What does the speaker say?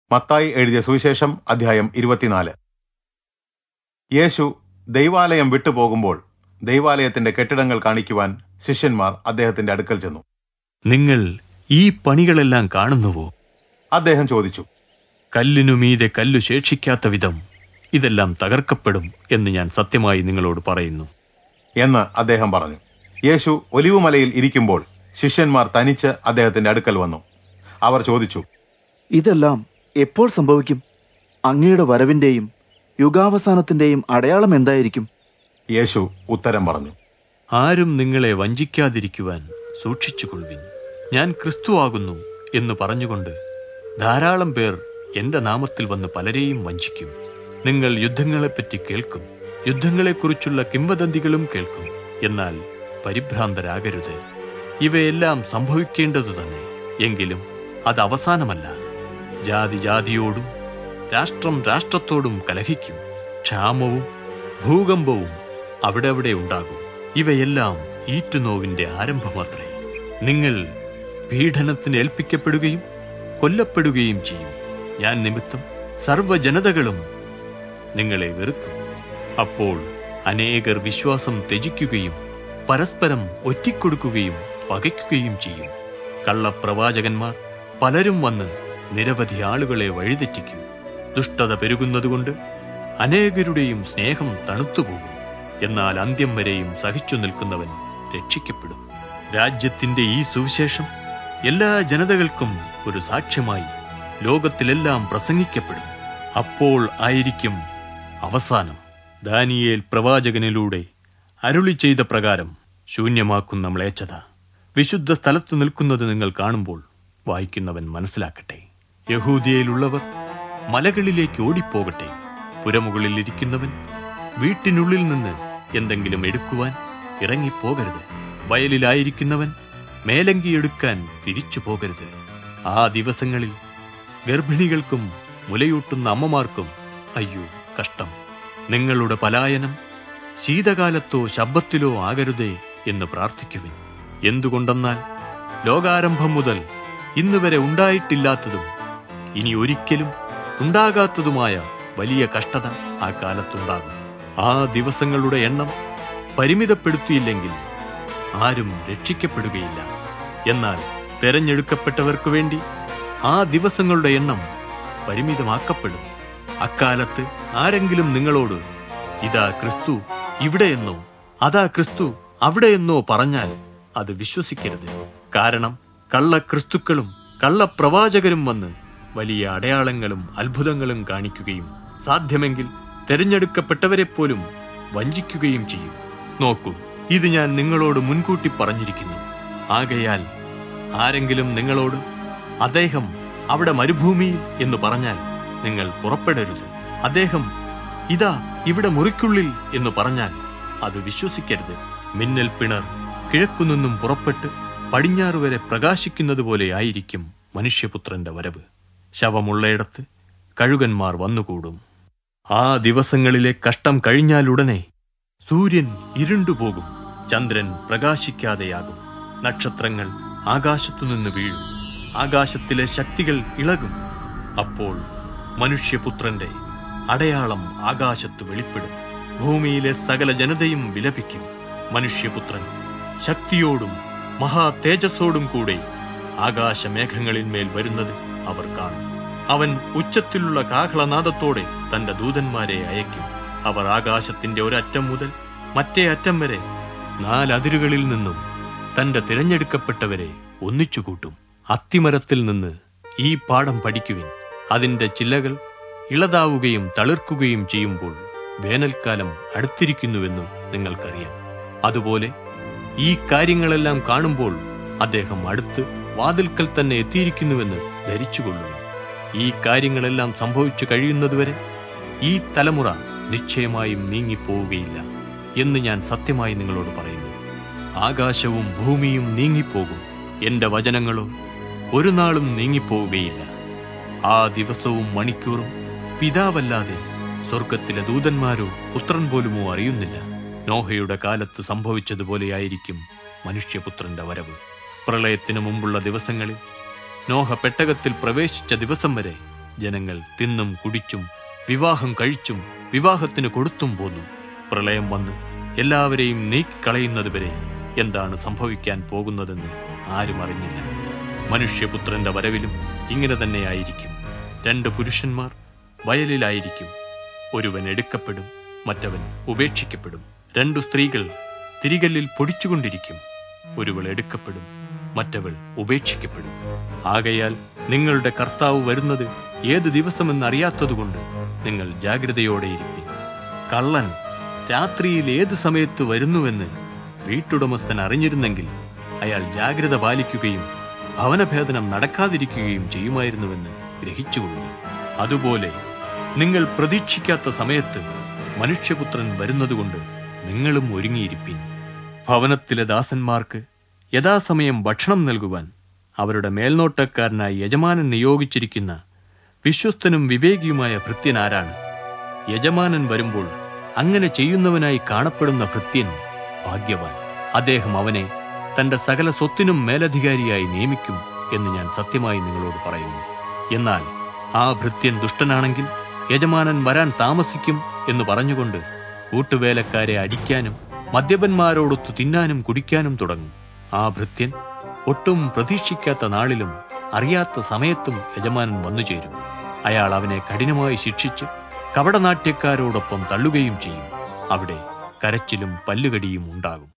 മത്തായി എഴുതിയ സുവിശേഷം അധ്യായം ഇരുപത്തിനാല് യേശു ദൈവാലയം വിട്ടുപോകുമ്പോൾ ദൈവാലയത്തിന്റെ കെട്ടിടങ്ങൾ കാണിക്കുവാൻ ശിഷ്യന്മാർ അദ്ദേഹത്തിന്റെ അടുക്കൽ ചെന്നു നിങ്ങൾ ഈ പണികളെല്ലാം കാണുന്നുവോ അദ്ദേഹം ചോദിച്ചു കല്ലിനുമീതെ കല്ലു ശേഷിക്കാത്ത വിധം ഇതെല്ലാം തകർക്കപ്പെടും എന്ന് ഞാൻ സത്യമായി നിങ്ങളോട് പറയുന്നു എന്ന് അദ്ദേഹം പറഞ്ഞു യേശു ഒലിവുമലയിൽ ഇരിക്കുമ്പോൾ ശിഷ്യന്മാർ തനിച്ച് അദ്ദേഹത്തിന്റെ അടുക്കൽ വന്നു അവർ ചോദിച്ചു ഇതെല്ലാം എപ്പോൾ സംഭവിക്കും അങ്ങയുടെ വരവിന്റെയും യുഗാവസാനത്തിന്റെയും അടയാളം എന്തായിരിക്കും യേശു ഉത്തരം പറഞ്ഞു ആരും നിങ്ങളെ വഞ്ചിക്കാതിരിക്കുവാൻ സൂക്ഷിച്ചുകൊള്ളുവിൻ ഞാൻ ക്രിസ്തുവാകുന്നു എന്ന് പറഞ്ഞുകൊണ്ട് ധാരാളം പേർ എന്റെ നാമത്തിൽ വന്ന് പലരെയും വഞ്ചിക്കും നിങ്ങൾ യുദ്ധങ്ങളെപ്പറ്റി കേൾക്കും യുദ്ധങ്ങളെക്കുറിച്ചുള്ള കിംവദന്തികളും കേൾക്കും എന്നാൽ പരിഭ്രാന്തരാകരുത് ഇവയെല്ലാം സംഭവിക്കേണ്ടതു തന്നെ എങ്കിലും അത് അവസാനമല്ല ജാതി ജാതിയോടും രാഷ്ട്രം രാഷ്ട്രത്തോടും കലഹിക്കും ക്ഷാമവും ഭൂകമ്പവും അവിടെ അവിടെ ഉണ്ടാകും ഇവയെല്ലാം ഈറ്റുനോവിന്റെ ആരംഭമത്രേ നിങ്ങൾ പീഡനത്തിന് ഏൽപ്പിക്കപ്പെടുകയും കൊല്ലപ്പെടുകയും ചെയ്യും ഞാൻ നിമിത്തം സർവ്വജനതകളും നിങ്ങളെ വെറുക്കും അപ്പോൾ അനേകർ വിശ്വാസം ത്യജിക്കുകയും പരസ്പരം ഒറ്റിക്കൊടുക്കുകയും പകയ്ക്കുകയും ചെയ്യും കള്ളപ്രവാചകന്മാർ പലരും വന്ന് നിരവധി ആളുകളെ വഴിതെറ്റിക്കും ദുഷ്ടത പെരുകുന്നതുകൊണ്ട് അനേകരുടെയും സ്നേഹം തണുത്തുപോകും എന്നാൽ അന്ത്യം വരെയും സഹിച്ചു നിൽക്കുന്നവൻ രക്ഷിക്കപ്പെടും രാജ്യത്തിന്റെ ഈ സുവിശേഷം എല്ലാ ജനതകൾക്കും ഒരു സാക്ഷ്യമായി ലോകത്തിലെല്ലാം പ്രസംഗിക്കപ്പെടും അപ്പോൾ ആയിരിക്കും അവസാനം ദാനിയേൽ പ്രവാചകനിലൂടെ അരുളി ചെയ്ത പ്രകാരം ശൂന്യമാക്കുന്ന മ്ലേച്ഛത വിശുദ്ധ സ്ഥലത്തു നിൽക്കുന്നത് നിങ്ങൾ കാണുമ്പോൾ വായിക്കുന്നവൻ മനസ്സിലാക്കട്ടെ യഹൂദിയയിലുള്ളവർ മലകളിലേക്ക് ഓടിപ്പോകട്ടെ പുരമുകളിൽ ഇരിക്കുന്നവൻ വീട്ടിനുള്ളിൽ നിന്ന് എന്തെങ്കിലും എടുക്കുവാൻ ഇറങ്ങിപ്പോകരുത് വയലിലായിരിക്കുന്നവൻ മേലങ്കി എടുക്കാൻ തിരിച്ചു പോകരുത് ആ ദിവസങ്ങളിൽ ഗർഭിണികൾക്കും മുലയൂട്ടുന്ന അമ്മമാർക്കും അയ്യോ കഷ്ടം നിങ്ങളുടെ പലായനം ശീതകാലത്തോ ശബ്ദത്തിലോ ആകരുതേ എന്ന് പ്രാർത്ഥിക്കുവിൻ എന്തുകൊണ്ടെന്നാൽ ലോകാരംഭം മുതൽ ഇന്നുവരെ ഉണ്ടായിട്ടില്ലാത്തതും ഇനി ഒരിക്കലും ഉണ്ടാകാത്തതുമായ വലിയ കഷ്ടത ആ കാലത്തുണ്ടാകും ആ ദിവസങ്ങളുടെ എണ്ണം പരിമിതപ്പെടുത്തിയില്ലെങ്കിൽ ആരും രക്ഷിക്കപ്പെടുകയില്ല എന്നാൽ തെരഞ്ഞെടുക്കപ്പെട്ടവർക്കു വേണ്ടി ആ ദിവസങ്ങളുടെ എണ്ണം പരിമിതമാക്കപ്പെടും അക്കാലത്ത് ആരെങ്കിലും നിങ്ങളോട് ഇതാ ക്രിസ്തു ഇവിടെയെന്നോ അതാ ക്രിസ്തു അവിടെയെന്നോ പറഞ്ഞാൽ അത് വിശ്വസിക്കരുത് കാരണം കള്ളക്രിസ്തുക്കളും കള്ളപ്രവാചകരും വന്ന് വലിയ അടയാളങ്ങളും അത്ഭുതങ്ങളും കാണിക്കുകയും സാധ്യമെങ്കിൽ തെരഞ്ഞെടുക്കപ്പെട്ടവരെ പോലും വഞ്ചിക്കുകയും ചെയ്യും നോക്കൂ ഇത് ഞാൻ നിങ്ങളോട് മുൻകൂട്ടി പറഞ്ഞിരിക്കുന്നു ആകയാൽ ആരെങ്കിലും നിങ്ങളോട് അദ്ദേഹം അവിടെ മരുഭൂമിയിൽ എന്ന് പറഞ്ഞാൽ നിങ്ങൾ പുറപ്പെടരുത് അദ്ദേഹം ഇതാ ഇവിടെ മുറിക്കുള്ളിൽ എന്ന് പറഞ്ഞാൽ അത് വിശ്വസിക്കരുത് മിന്നൽ പിണർ കിഴക്കുനിന്നും പുറപ്പെട്ട് പടിഞ്ഞാറ് വരെ പ്രകാശിക്കുന്നത് പോലെ ആയിരിക്കും മനുഷ്യപുത്രന്റെ വരവ് ശവമുള്ളയിടത്ത് കഴുകന്മാർ വന്നുകൂടും ആ ദിവസങ്ങളിലെ കഷ്ടം കഴിഞ്ഞാലുടനെ സൂര്യൻ ഇരുണ്ടുപോകും ചന്ദ്രൻ പ്രകാശിക്കാതെയാകും നക്ഷത്രങ്ങൾ ആകാശത്തുനിന്ന് വീഴും ആകാശത്തിലെ ശക്തികൾ ഇളകും അപ്പോൾ മനുഷ്യപുത്രന്റെ അടയാളം ആകാശത്ത് വെളിപ്പെടും ഭൂമിയിലെ സകല ജനതയും വിലപിക്കും മനുഷ്യപുത്രൻ ശക്തിയോടും മഹാ തേജസ്സോടും കൂടെ ആകാശമേഘങ്ങളിന്മേൽ വരുന്നത് അവർ കാണും അവൻ ഉച്ചത്തിലുള്ള കാഹളനാദത്തോടെ തന്റെ ദൂതന്മാരെ അയക്കും അവർ ആകാശത്തിന്റെ ഒരറ്റം മുതൽ മറ്റേ അറ്റം വരെ നാലതിരുകളിൽ നിന്നും തന്റെ തിരഞ്ഞെടുക്കപ്പെട്ടവരെ ഒന്നിച്ചുകൂട്ടും അത്തിമരത്തിൽ നിന്ന് ഈ പാഠം പഠിക്കുവിൻ അതിന്റെ ചില്ലകൾ ഇളതാവുകയും തളിർക്കുകയും ചെയ്യുമ്പോൾ വേനൽക്കാലം അടുത്തിരിക്കുന്നുവെന്നും നിങ്ങൾക്കറിയാം അതുപോലെ ഈ കാര്യങ്ങളെല്ലാം കാണുമ്പോൾ അദ്ദേഹം അടുത്ത് വാതിൽക്കൽ തന്നെ എത്തിയിരിക്കുന്നുവെന്ന് ധരിച്ചുകൊള്ളുക ഈ കാര്യങ്ങളെല്ലാം സംഭവിച്ചു കഴിയുന്നതുവരെ ഈ തലമുറ നിശ്ചയമായും നീങ്ങിപ്പോവുകയില്ല എന്ന് ഞാൻ സത്യമായി നിങ്ങളോട് പറയുന്നു ആകാശവും ഭൂമിയും നീങ്ങിപ്പോകും എന്റെ വചനങ്ങളോ ഒരു നാളും നീങ്ങിപ്പോവുകയില്ല ആ ദിവസവും മണിക്കൂറും പിതാവല്ലാതെ സ്വർഗത്തിലെ ദൂതന്മാരോ പുത്രൻ പോലുമോ അറിയുന്നില്ല നോഹയുടെ കാലത്ത് സംഭവിച്ചതുപോലെയായിരിക്കും മനുഷ്യപുത്രന്റെ വരവ് പ്രളയത്തിനു മുമ്പുള്ള ദിവസങ്ങളിൽ നോഹ പെട്ടകത്തിൽ പ്രവേശിച്ച ദിവസം വരെ ജനങ്ങൾ തിന്നും കുടിച്ചും വിവാഹം കഴിച്ചും വിവാഹത്തിന് കൊടുത്തും പോന്നു പ്രളയം വന്ന് എല്ലാവരെയും നീക്കിക്കളയുന്നതുവരെ എന്താണ് സംഭവിക്കാൻ പോകുന്നതെന്ന് ആരും അറിഞ്ഞില്ല മനുഷ്യപുത്രന്റെ വരവിലും ഇങ്ങനെ തന്നെയായിരിക്കും രണ്ട് പുരുഷന്മാർ വയലിലായിരിക്കും ഒരുവൻ എടുക്കപ്പെടും മറ്റവൻ ഉപേക്ഷിക്കപ്പെടും രണ്ടു സ്ത്രീകൾ തിരികല്ലിൽ പൊടിച്ചുകൊണ്ടിരിക്കും ഒരുവൾ എടുക്കപ്പെടും മറ്റവൾ ഉപേക്ഷിക്കപ്പെടും ആകയാൽ നിങ്ങളുടെ കർത്താവ് വരുന്നത് ഏത് ദിവസമെന്നറിയാത്തതുകൊണ്ട് നിങ്ങൾ ജാഗ്രതയോടെ ഇരിപ്പിൻ കള്ളൻ രാത്രിയിൽ ഏത് സമയത്ത് വരുന്നുവെന്ന് വീട്ടുടമസ്ഥൻ അറിഞ്ഞിരുന്നെങ്കിൽ അയാൾ ജാഗ്രത പാലിക്കുകയും ഭവനഭേദനം നടക്കാതിരിക്കുകയും ചെയ്യുമായിരുന്നുവെന്ന് ഗ്രഹിച്ചുകൊള്ളുക അതുപോലെ നിങ്ങൾ പ്രതീക്ഷിക്കാത്ത സമയത്ത് മനുഷ്യപുത്രൻ വരുന്നതുകൊണ്ട് നിങ്ങളും ഒരുങ്ങിയിരിപ്പിൻ ഭവനത്തിലെ ദാസന്മാർക്ക് യഥാസമയം ഭക്ഷണം നൽകുവാൻ അവരുടെ മേൽനോട്ടക്കാരനായി യജമാനൻ നിയോഗിച്ചിരിക്കുന്ന വിശ്വസ്തനും വിവേകിയുമായ ഭൃത്യനാരാണ് യജമാനൻ വരുമ്പോൾ അങ്ങനെ ചെയ്യുന്നവനായി കാണപ്പെടുന്ന ഭൃത്യൻ ഭാഗ്യവാൻ അദ്ദേഹം അവനെ തന്റെ സകല സ്വത്തിനും മേലധികാരിയായി നിയമിക്കും എന്ന് ഞാൻ സത്യമായി നിങ്ങളോട് പറയുന്നു എന്നാൽ ആ ഭൃത്യൻ ദുഷ്ടനാണെങ്കിൽ യജമാനൻ വരാൻ താമസിക്കും എന്ന് പറഞ്ഞുകൊണ്ട് കൂട്ടുവേലക്കാരെ അടിക്കാനും മദ്യപന്മാരോടൊത്തു തിന്നാനും കുടിക്കാനും തുടങ്ങും ആ ഭൃത്യൻ ഒട്ടും പ്രതീക്ഷിക്കാത്ത നാളിലും അറിയാത്ത സമയത്തും യജമാനൻ വന്നുചേരും അയാൾ അവനെ കഠിനമായി ശിക്ഷിച്ച് കപടനാട്യക്കാരോടൊപ്പം തള്ളുകയും ചെയ്യും അവിടെ കരച്ചിലും പല്ലുകടിയും ഉണ്ടാകും